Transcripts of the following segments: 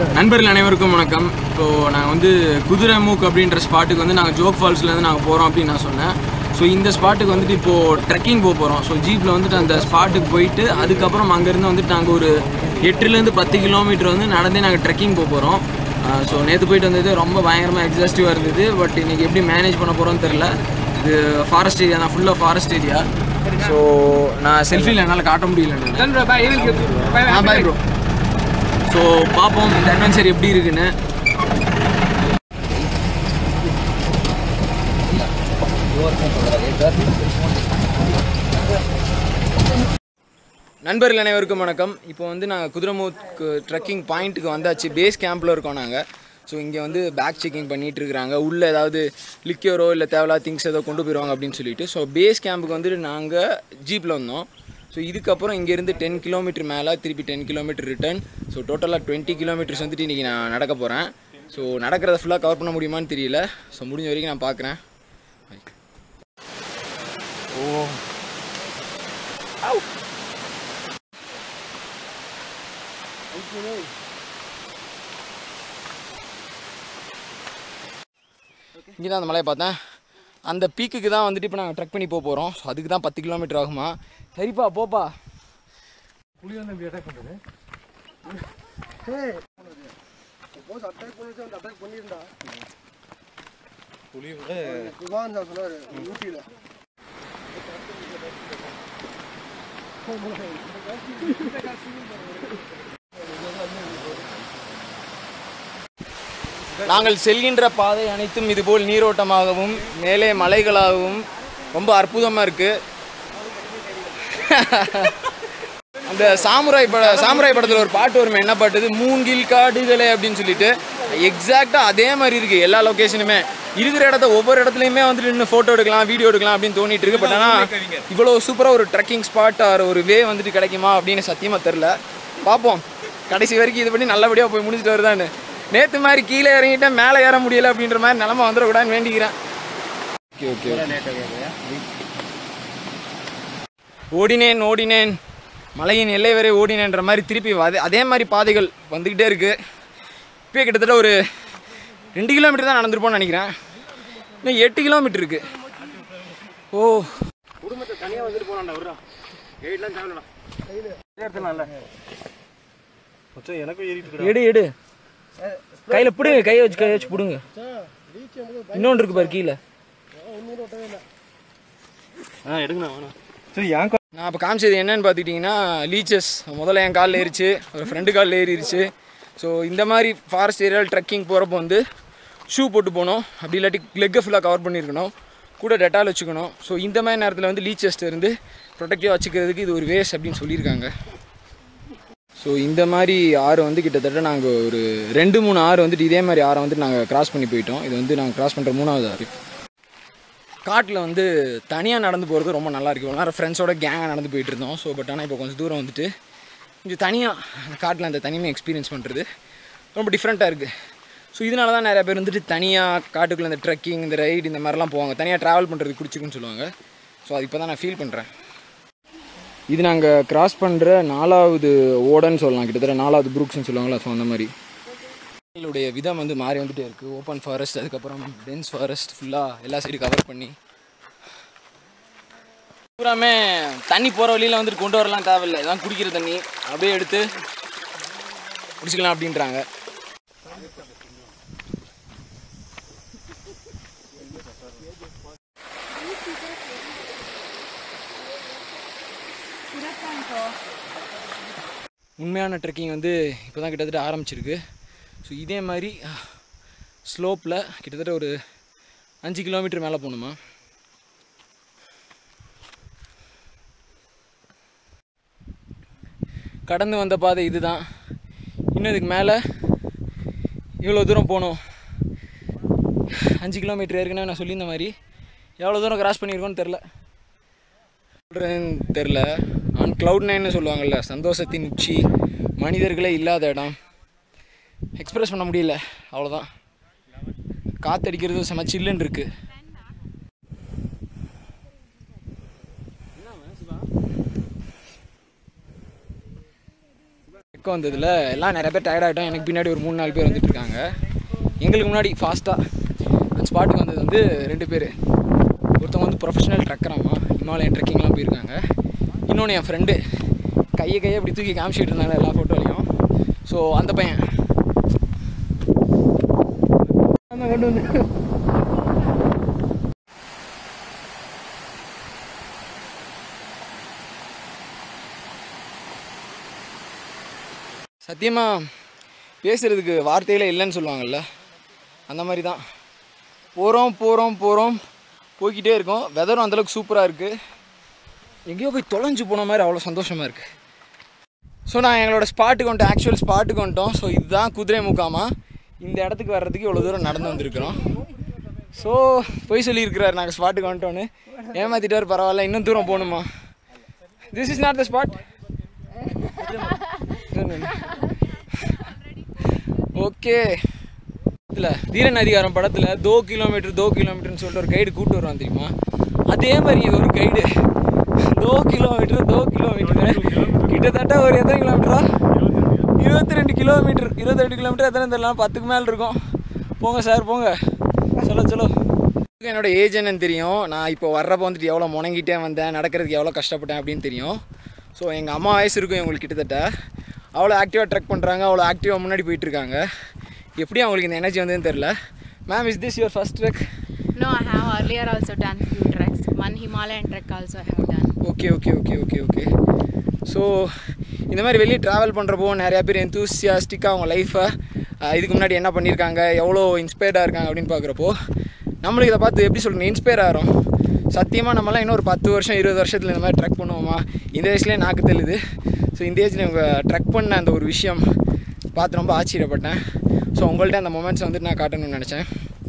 நண்பர்கள் அனைவருக்கும் வணக்கம் இப்போது நாங்கள் வந்து குதிரை மூக் அப்படின்ற ஸ்பாட்டுக்கு வந்து நாங்கள் ஜோக் ஃபால்ஸ்லேருந்து நாங்கள் போகிறோம் அப்படின்னு நான் சொன்னேன் ஸோ இந்த ஸ்பாட்டுக்கு வந்துட்டு இப்போது ட்ரெக்கிங் போக போகிறோம் ஸோ ஜீப்பில் வந்துட்டு அந்த ஸ்பாட்டுக்கு போயிட்டு அதுக்கப்புறம் அங்கேருந்து வந்துட்டு நாங்கள் ஒரு எட்டுலேருந்து பத்து கிலோமீட்டர் வந்து நடந்தே நாங்கள் ட்ரெக்கிங் போக போகிறோம் ஸோ நேற்று போயிட்டு வந்தது ரொம்ப பயங்கரமாக எக்ஸாஸ்டிவாக இருந்தது பட் இன்றைக்கி எப்படி மேனேஜ் பண்ண போகிறோன்னு தெரில இது ஃபாரஸ்ட் ஏரியா தான் ஃபுல்லாக ஃபாரஸ்ட் ஏரியா ஸோ நான் செல்ஃபியில் என்னால் காட்ட முடியல பாய் ப்ரோ ஸோ பார்ப்போம் இந்த அட்வென்ச்சர் எப்படி இருக்குன்னு நண்பர்கள் அனைவருக்கும் வணக்கம் இப்போ வந்து நாங்கள் குதிரைமூக்கு ட்ரெக்கிங் பாயிண்ட்டுக்கு வந்தாச்சு பேஸ் கேம்பில் இருக்கோம் நாங்கள் ஸோ இங்கே வந்து பேக் செக்கிங் பண்ணிட்டு இருக்கிறாங்க உள்ளே ஏதாவது லிக்யூரோ இல்லை தேவையில்லாத திங்ஸ் ஏதோ கொண்டு போயிடுவாங்க அப்படின்னு சொல்லிட்டு ஸோ பேஸ் கேம்புக்கு வந்துட்டு நாங்கள் ஜீப்பில் வந்தோம் ஸோ இதுக்கப்புறம் இங்கேருந்து டென் கிலோமீட்டர் மேலே திருப்பி டென் கிலோமீட்டர் ரிட்டர்ன் ஸோ டோட்டலாக டுவெண்ட்டி கிலோமீட்டர்ஸ் வந்துட்டு இன்றைக்கி நான் நடக்க போகிறேன் ஸோ நடக்கிறத ஃபுல்லாக கவர் பண்ண முடியுமான்னு தெரியல ஸோ முடிஞ்ச வரைக்கும் நான் பார்க்குறேன் ஓ இங்கே தான் அந்த மலையை பார்த்தேன் அந்த பீக்குக்கு தான் வந்துட்டு இப்போ நாங்கள் ட்ரெக் பண்ணி போக போகிறோம் ஸோ அதுக்கு தான் பத்து கிலோமீட்டர் ஆகுமா சரிப்பா போப்பா நாங்கள் செல்கின்ற பாதை அனைத்தும் இதுபோல் நீரோட்டமாகவும் மேலே மலைகளாகவும் ரொம்ப அற்புதமாக இருக்குது அந்த சாமுராய் பட சாமுராய் படத்தில் ஒரு பாட்டு வருமே என்ன பாட்டுது மூங்கில் காடுகளே அப்படின்னு சொல்லிட்டு எக்ஸாக்டாக அதே மாதிரி இருக்குது எல்லா லொக்கேஷனுமே இருக்கிற இடத்த ஒவ்வொரு இடத்துலையுமே வந்துட்டு நின்று ஃபோட்டோ எடுக்கலாம் வீடியோ எடுக்கலாம் அப்படின்னு தோணிட்டு இருக்கு பட் ஆனால் இவ்வளோ சூப்பராக ஒரு ட்ரெக்கிங் ஸ்பாட் ஆர் ஒரு வே வந்துட்டு கிடைக்குமா அப்படின்னு சத்தியமாக தெரில பார்ப்போம் கடைசி வரைக்கும் இது பண்ணி நல்லபடியாக போய் முடிச்சுட்டு வருதான்னு நேற்று மாதிரி கீழே இறங்கிட்டேன் மேலே ஏற முடியல அப்படின்ற மாதிரி நிலமை வந்துடக்கூடாதுன்னு வேண்டிக்கிறேன் ஓகே ஓகே ஓடினேன் ஓடினேன் மலையின் எல்லை வரை ஓடினேன்ற மாதிரி திருப்பி அதே அதே மாதிரி பாதைகள் வந்துக்கிட்டே இருக்குது இப்போயே கிட்டத்தட்ட ஒரு ரெண்டு கிலோமீட்டர் தான் நடந்துருப்போம்னு நினைக்கிறேன் இன்னும் எட்டு கிலோமீட்டர் இருக்குது ஓ குடும்பத்தை தனியாக வந்துட்டு போகலாம்டா விட்றா எயிட்லாம் தேவையில்லடா எனக்கும் ஏறிட்டு எடு எடு கையில பிடுங்க கையை வச்சு கையை வச்சு பிடுங்க இன்னொன்று இருக்கு பாரு கீழே ஆ எடுங்கண்ணா வேணாம் சரி ஏன் நான் இப்போ காமிச்சது என்னன்னு பார்த்துக்கிட்டிங்கன்னா லீச்சஸ் முதல்ல என் காலில் ஏறிச்சு ஒரு ஃப்ரெண்டு காலில் ஏறிடுச்சு ஸோ இந்த மாதிரி ஃபாரஸ்ட் ஏரியாவில் ட்ரெக்கிங் போகிறப்போ வந்து ஷூ போட்டு போகணும் அப்படி இல்லாட்டி லெக்கை ஃபுல்லாக கவர் பண்ணியிருக்கணும் கூட டெட்டால் வச்சுக்கணும் ஸோ இந்த மாதிரி நேரத்தில் வந்து லீச்சஸ்ட்டு இருந்து ப்ரொடெக்டிவாக வச்சுக்கிறதுக்கு இது ஒரு வேஸ் அப்படின்னு சொல்லியிருக்காங்க ஸோ இந்த மாதிரி ஆறு வந்து கிட்டத்தட்ட நாங்கள் ஒரு ரெண்டு மூணு ஆறு வந்துட்டு இதே மாதிரி ஆறை வந்துட்டு நாங்கள் கிராஸ் பண்ணி போயிட்டோம் இது வந்து நாங்கள் கிராஸ் பண்ணுற மூணாவது ஆறு காட்டில் வந்து தனியாக நடந்து போகிறது ரொம்ப நல்லா இருக்கு இவ்வளோ நேரம் ஃப்ரெண்ட்ஸோட கேங்காக நடந்து போயிட்டு இருந்தோம் ஸோ பட் ஆனால் இப்போ கொஞ்சம் தூரம் வந்துட்டு கொஞ்சம் தனியாக அந்த காட்டில் அந்த தனிமை எக்ஸ்பீரியன்ஸ் பண்ணுறது ரொம்ப டிஃப்ரெண்ட்டாக இருக்குது ஸோ இதனால தான் நிறைய பேர் வந்துட்டு தனியாக காட்டுக்குள்ளே இந்த ட்ரெக்கிங் இந்த ரைடு இந்த மாதிரிலாம் போவாங்க தனியாக ட்ராவல் பண்ணுறது பிடிச்சிக்குன்னு சொல்லுவாங்க ஸோ அது இப்போ தான் நான் ஃபீல் பண்ணுறேன் இது நாங்கள் கிராஸ் பண்ணுற நாலாவது ஓடன்னு சொல்லலாம் கிட்டத்தட்ட நாலாவது புரூக்ஸ்னு சொல்லுவாங்களா ஸோ அந்த மாதிரி இதனுடைய விதம் வந்து மாறி வந்துட்டே இருக்குது ஓப்பன் ஃபாரஸ்ட் அதுக்கப்புறம் டென்ஸ் ஃபாரஸ்ட் ஃபுல்லாக எல்லா சைடு கவர் பண்ணி பூராமே தண்ணி போகிற வழியில் வந்துட்டு கொண்டு வரலாம் தேவையில்லை இதான் குடிக்கிற தண்ணி அப்படியே எடுத்து குடிச்சிக்கலாம் அப்படின்றாங்க உண்மையான ட்ரெக்கிங் வந்து இப்போ தான் கிட்டத்தட்ட ஆரம்பிச்சிருக்கு ஸோ இதே மாதிரி ஸ்லோப்பில் கிட்டத்தட்ட ஒரு அஞ்சு கிலோமீட்டர் மேலே போகணுமா கடந்து வந்த பாதை இதுதான் இன்னும் இதுக்கு மேலே இவ்வளோ தூரம் போகணும் அஞ்சு கிலோமீட்டர் ஏற்கனவே நான் சொல்லியிருந்த மாதிரி எவ்வளோ தூரம் கிராஸ் பண்ணியிருக்கோன்னு தெரில சொல்கிறேன்னு தெரில ஆன் க்ளவுட் நைன்னு சொல்லுவாங்கள்ல சந்தோஷத்தின் உச்சி மனிதர்களே இல்லாத இடம் எக்ஸ்பிரஸ் பண்ண முடியல அவ்வளோதான் காத்தடிக்கிறது செம சில்லுன்னு இருக்கு ட்ரக் வந்ததில் எல்லாம் நிறைய பேர் டயர்ட் ஆகிட்டோம் எனக்கு பின்னாடி ஒரு மூணு நாலு பேர் வந்துட்டு இருக்காங்க எங்களுக்கு முன்னாடி ஃபாஸ்ட்டாக அந்த ஸ்பாட்டுக்கு வந்தது வந்து ரெண்டு பேர் ஒருத்தவங்க வந்து ப்ரொஃபஷனல் ட்ரக்கராமா ஹிமாலயன் ட்ரெக்கிங்லாம் போயிருக்காங்க இன்னொன்று என் ஃப்ரெண்டு கையை கையை இப்படி தூக்கி காமிச்சிட்டு இருந்தாங்க எல்லா ஃபோட்டோலையும் ஸோ அந்த பையன் கொண்டு வந்து சத்தியமாக பேசுகிறதுக்கு வார்த்தைகளே இல்லைன்னு சொல்லுவாங்கல்ல அந்த மாதிரி தான் போகிறோம் போகிறோம் போகிறோம் போய்க்கிட்டே இருக்கோம் வெதரும் அந்தளவுக்கு சூப்பராக இருக்குது எங்கேயோ போய் தொலைஞ்சு போன மாதிரி அவ்வளோ சந்தோஷமாக இருக்குது ஸோ நான் எங்களோட ஸ்பாட்டுக்கு வந்துட்டோம் ஆக்சுவல் ஸ்பாட்டுக்கு வந்துட்டோம் ஸோ இதுதான் குதிரை முகாமா இந்த இடத்துக்கு வர்றதுக்கு இவ்வளோ தூரம் நடந்து வந்திருக்கிறோம் ஸோ போய் சொல்லியிருக்கிறார் நாங்கள் ஸ்பாட்டுக்கு வந்துட்டோன்னு ஏமாற்றிட்டார் பரவாயில்ல இன்னும் தூரம் போகணுமா this is not the spot okay இதில் தீரன் அதிகாரம் படத்தில் தோ கிலோமீட்டர் தோ கிலோமீட்டர்னு சொல்லிட்டு ஒரு கைடு கூட்டு வருவான் தெரியுமா அதே மாதிரி இது ஒரு கைடு தோ கிலோமீட்டர் தோ கிலோமீட்டர் கிட்டத்தட்ட ஒரு எத்தனை கிலோமீட்டரா இருபத்தி ரெண்டு கிலோமீட்டர் இருபத்தி ரெண்டு கிலோமீட்டர் எத்தனை தெரியல பத்துக்கு மேலே இருக்கும் போங்க சார் போங்க சொல்லோ சொல்லோ என்னோட ஏஜ் என்னன்னு தெரியும் நான் இப்போ வர்றப்போ வந்துட்டு எவ்வளோ முணங்கிட்டே வந்தேன் நடக்கிறதுக்கு எவ்வளோ கஷ்டப்பட்டேன் அப்படின்னு தெரியும் ஸோ எங்கள் அம்மா வயசு இருக்கும் இவங்களுக்கு கிட்டத்தட்ட அவ்வளோ ஆக்டிவாக ட்ரெக் பண்ணுறாங்க அவ்வளோ ஆக்டிவாக முன்னாடி போயிட்டுருக்காங்க எப்படி அவங்களுக்கு இந்த எனர்ஜி வந்ததுன்னு தெரில ma'am is this your first trek No, I have earlier also done few treks. One Himalayan trek also I have done. Okay okay okay okay okay so இந்த மாதிரி வெளியே ட்ராவல் பண்ணுறப்போ நிறையா பேர் எந்தூசியாஸ்டிக்காக அவங்க லைஃப்பை இதுக்கு முன்னாடி என்ன பண்ணியிருக்காங்க எவ்வளோ இன்ஸ்பயர்டாக இருக்காங்க அப்படின்னு பார்க்குறப்போ நம்மளுக்கு இதை பார்த்து எப்படி சொல்கிறது இன்ஸ்பயர் ஆகிறோம் சத்தியமாக நம்மலாம் இன்னும் ஒரு பத்து வருஷம் இருபது வருஷத்தில் இந்த மாதிரி ட்ரெக் பண்ணுவோமா இந்த வயசுலேயே நாக்கு தெளிது ஸோ இந்த ஏஜில் இவங்க ட்ரெக் பண்ண அந்த ஒரு விஷயம் பார்த்து ரொம்ப ஆச்சரியப்பட்டேன் ஸோ உங்கள்கிட்ட அந்த மொமெண்ட்ஸ் வந்துட்டு நான் காட்டணும்னு நினச்சேன்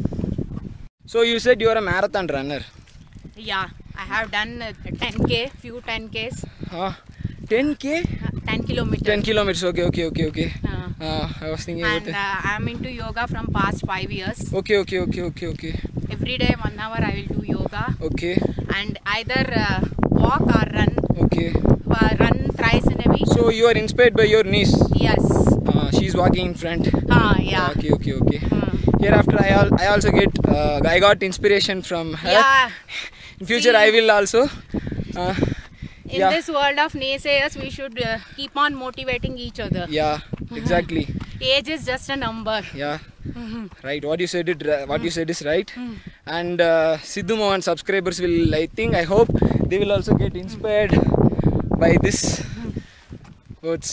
so you set your uh marathon runner Yeah, I have done uh, 10k, few 10ks, ah ten K uh, 10 kilometers. 10 kilometers okay okay okay okay Uh, uh, i was thinking and about uh, I am into yoga from past five years. it. okay okay okay okay okay Every day, one hour, I will do yoga okay and either uh, walk or run. okay Uh, run thrice in a week. so you are inspired by your niece Yes. uh, she's walking in front Ah, yeah. okay okay okay Mm. hereafter i al- i also get uh, i got inspiration from her Yeah. in future See. i will also uh, In yeah this world of naysayers, we should uh, keep on motivating each other. yeah exactly Age is just a number. yeah right what you said it ri- what you said is right and uh, Sidhu Mohan subscribers will I think I hope they will also get inspired by this words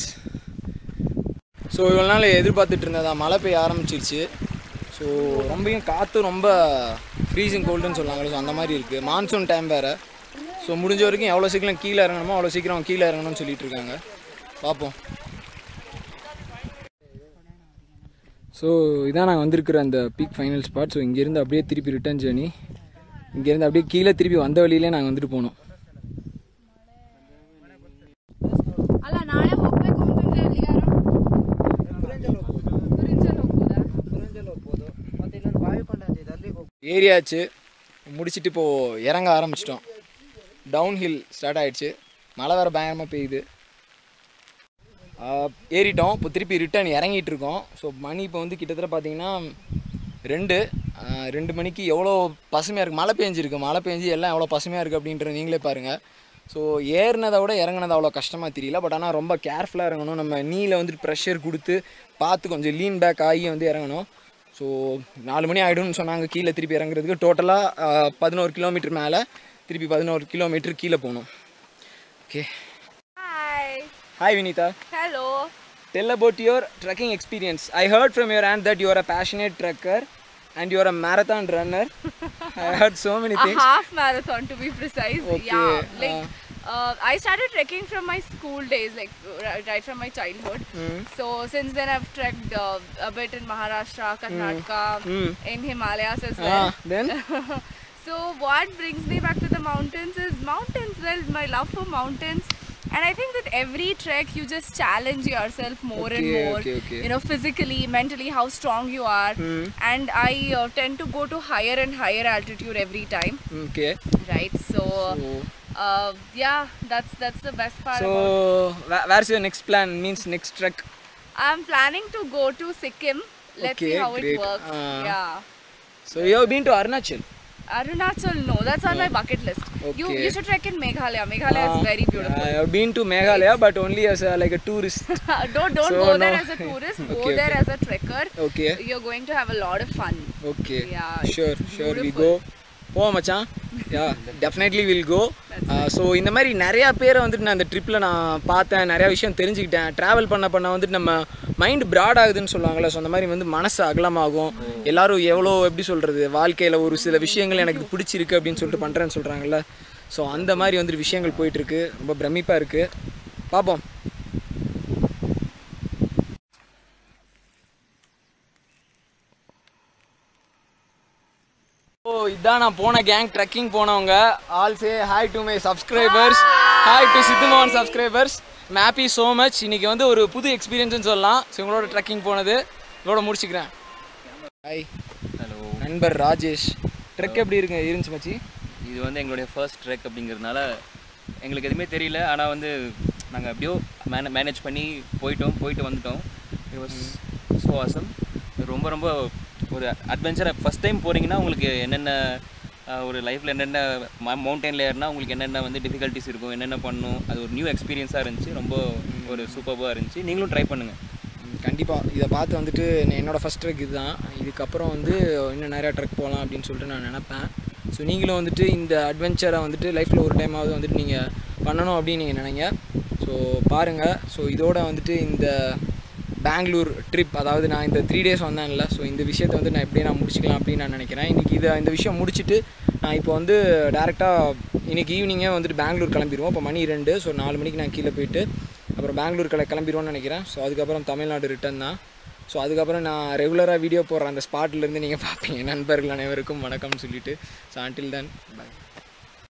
so இவ்வளோ நாள் எதிர்பார்த்துட்டு இருந்ததா மழை பெய்ய ஆரம்பிச்சிருச்சு so ரொம்பவும் காற்று ரொம்ப ஃப்ரீசிங் கோல்டுன்னு சொல்லுவாங்க ஸோ அந்த மாதிரி இருக்குது மான்சூன் டைம் வேறு ஸோ முடிஞ்ச வரைக்கும் எவ்வளோ சீக்கிரம் கீழே இறங்கணுமோ அவ்வளோ சீக்கிரம் கீழே இறங்கணும்னு சொல்லிட்டு இருக்காங்க பார்ப்போம் ஸோ இதான் நாங்கள் வந்திருக்கிற அந்த பீக் ஃபைனல் ஸ்பாட் ஸோ இங்கேருந்து அப்படியே திருப்பி ரிட்டர்ன் ஜேர்னி இங்கேருந்து அப்படியே கீழே திருப்பி வந்த வழியிலே நாங்கள் வந்துட்டு போனோம் ಅಲ್ಲ ನಾಳೆ ಹೋಗ್ಬೇಕು ಅಂತಂದ್ರೆ ಎಲ್ಲಿಗಾರು ಗುರಿಂಜಲ್ ಹೋಗ್ಬೋದಾ ஏரியாச்சு முடிச்சுட்டு இப்போது இறங்க ஆரம்பிச்சிட்டோம் டவுன் ஹில் ஸ்டார்ட் ஆயிடுச்சு மழை வேறு பயங்கரமாக பெய்யுது ஆஹ் ஏறிட்டோம் இப்போ திருப்பி ரிட்டர்ன் இறங்கிட்டு இருக்கோம் ஸோ மணி இப்போ வந்து கிட்டத்தட்ட பார்த்தீங்கன்னா ரெண்டு ஆஹ் ரெண்டு மணிக்கு எவ்வளோ பசுமையாக இருக்குது மழை பெஞ்சிருக்கு மழை பெஞ்சு எல்லாம் எவ்வளோ பசுமையாக இருக்குது அப்படின்றது நீங்களே பாருங்கள் ஸோ ஏறினதை விட இறங்குனது அவ்வளோ கஷ்டமாக தெரியல பட் ஆனால் ரொம்ப கேர்ஃபுல்லாக இறங்கணும் நம்ம நீல வந்துட்டு ப்ரெஷர் கொடுத்து பார்த்து கொஞ்சம் லீன் பேக் ஆகி வந்து இறங்கணும் ஸோ நாலு மணி ஆகிடும்னு சொன்னாங்க கீழே திருப்பி இறங்குறதுக்கு டோட்டலாக பதினோரு கிலோமீட்டர் மேலே திருப்பி பதினோரு கிலோமீட்டர் கீழே போகணும் okay hi hi Vinitha hello Tell about your trekking experience. I heard from your aunt that you are a passionate trekker and you are a marathon runner. I heard so many a things. half marathon to be precise Okay, yeah like uh, i started trekking from my school days like right, right from my childhood so since then i've trekked uh, a bit in maharashtra karnataka Mm. in himalayas as well Ah, then so what brings me back to the mountains is mountains well my love for mountains and i think that every trek you just challenge yourself more and Okay, more okay, okay. you know physically mentally how strong you are Hmm. and i uh, tend to go to higher and higher altitude every time okay. right so So, Uh, yeah, that's that's the best part. So about where's your next plan means next trek I'm planning to go to Sikkim. Let's Okay, see how great. it works. Uh, yeah. So you been to Arunachal Arunachal, no, that's on my bucket list. You Okay. you should trek in Meghalaya. Meghalaya is very beautiful. I have been to Meghalaya but only as like a tourist don't don't So, go no. there as a tourist. Go Okay, there okay. as a trekker. Okay You're going to have a lot of fun. Okay Yeah, it's sure sure we go beautiful. போவோம் மச்சான் yeah definitely will go so இந்த மாதிரி நிறையா பேரை வந்துட்டு நான் அந்த ட்ரிப்பில் நான் பார்த்தேன் நிறையா விஷயம் தெரிஞ்சுக்கிட்டேன் ட்ராவல் பண்ண பண்ண வந்துட்டு நம்ம மைண்ட் ப்ராட் ஆகுதுன்னு சொல்லுவாங்கள்ல ஸோ அந்த மாதிரி வந்து மனசு அகலமாகும் எல்லாரும் எவ்வளோ எப்படி சொல்கிறது வாழ்க்கையில் ஒரு சில விஷயங்கள் எனக்கு இது பிடிச்சிருக்கு அப்படின்னு சொல்லிட்டு பண்ணுறேன்னு சொல்கிறாங்கல்ல ஸோ அந்த மாதிரி வந்துட்டு விஷயங்கள் போயிட்டுருக்கு ரொம்ப பிரமிப்பாக இருக்குது பார்ப்போம் ஓ இதான் நான் போன கேங் ட்ரெக்கிங் போனவங்க all say hi to my subscribers hi to சித்துமோகன் subscribers happy so much இன்னைக்கு வந்து ஒரு புது எக்ஸ்பீரியன்ஸ்னு சொல்லலாம் ஸோ உங்களோட ட்ரெக்கிங் போனது இதோட முடிச்சுக்கிறேன் ஹாய் ஹலோ நண்பர் ராஜேஷ் ட்ரெக் எப்படி இருக்கு இருந்துச்சு மச்சி இது வந்து எங்களுடைய ஃபர்ஸ்ட் ட்ரெக் அப்படிங்கிறதுனால எங்களுக்கு எதுவுமே தெரியல ஆனால் வந்து நாங்கள் எப்படியோ மேனே மேனேஜ் பண்ணி போயிட்டோம் போயிட்டு வந்துட்டோம் இட் வாஸ் ஸோ ஆசம் ரொம்ப ரொம்ப ஒரு அட்வென்ச்சராக ஃபஸ்ட் டைம் போகிறீங்கன்னா உங்களுக்கு என்னென்ன அஹ், ஒரு லைஃப்பில் என்னென்ன மவுண்டனில் ஏறினா உங்களுக்கு என்னென்ன வந்து டிஃபிகல்ட்டிஸ் இருக்கும் என்னென்ன பண்ணணும் அது ஒரு நியூ எக்ஸ்பீரியன்ஸாக இருந்துச்சு ரொம்ப ஒரு சூப்பராக இருந்துச்சு நீங்களும் ட்ரை பண்ணுங்கள் கண்டிப்பாக இதை பார்த்து வந்துட்டு என்னோட ஃபஸ்ட் ட்ரெக் இதுதான் இதுக்கப்புறம் வந்து இன்னும் நிறையா ட்ரெக் போகலாம் அப்படின்னு சொல்லிட்டு நான் நினப்பேன் ஸோ நீங்களும் வந்துட்டு இந்த அட்வென்ச்சரை வந்துட்டு லைஃப்பில் ஒரு டைமாவது வந்துட்டு நீங்கள் பண்ணணும் அப்படின்னு நீங்கள் நினைங்க ஸோ பாருங்கள் ஸோ இதோட வந்துட்டு இந்த பெங்களூர் ட்ரிப் அதாவது நான் இந்த த்ரீ டேஸ் வந்தேன்ல ஸோ இந்த விஷயத்தை வந்து நான் எப்படியே நான் முடிச்சுக்கலாம் அப்படின்னு நான் நினைக்கிறேன் இன்றைக்கி இதை இந்த விஷயம் முடிச்சுட்டு நான் இப்போ வந்து டேரெக்டாக இன்றைக்கி ஈவினிங்கே வந்துட்டு பெங்களூர் கிளம்பிடுவோம் இப்போ மணி ரெண்டு ஸோ நாலு மணிக்கு நான் கீழே போயிட்டு அப்புறம் பெங்களூர் கிள கிளம்பிடுவோன்னு நினைக்கிறேன் ஸோ அதுக்கப்புறம் தமிழ்நாடு ரிட்டன் தான் ஸோ அதுக்கப்புறம் நான் ரெகுலராக வீடியோ போடுற அந்த ஸ்பாட்லேருந்து நீங்கள் பார்ப்பீங்க நண்பர்கள் அனைவருக்கும் வணக்கம்னு சொல்லிட்டு ஸோ அன்டில் தென் பை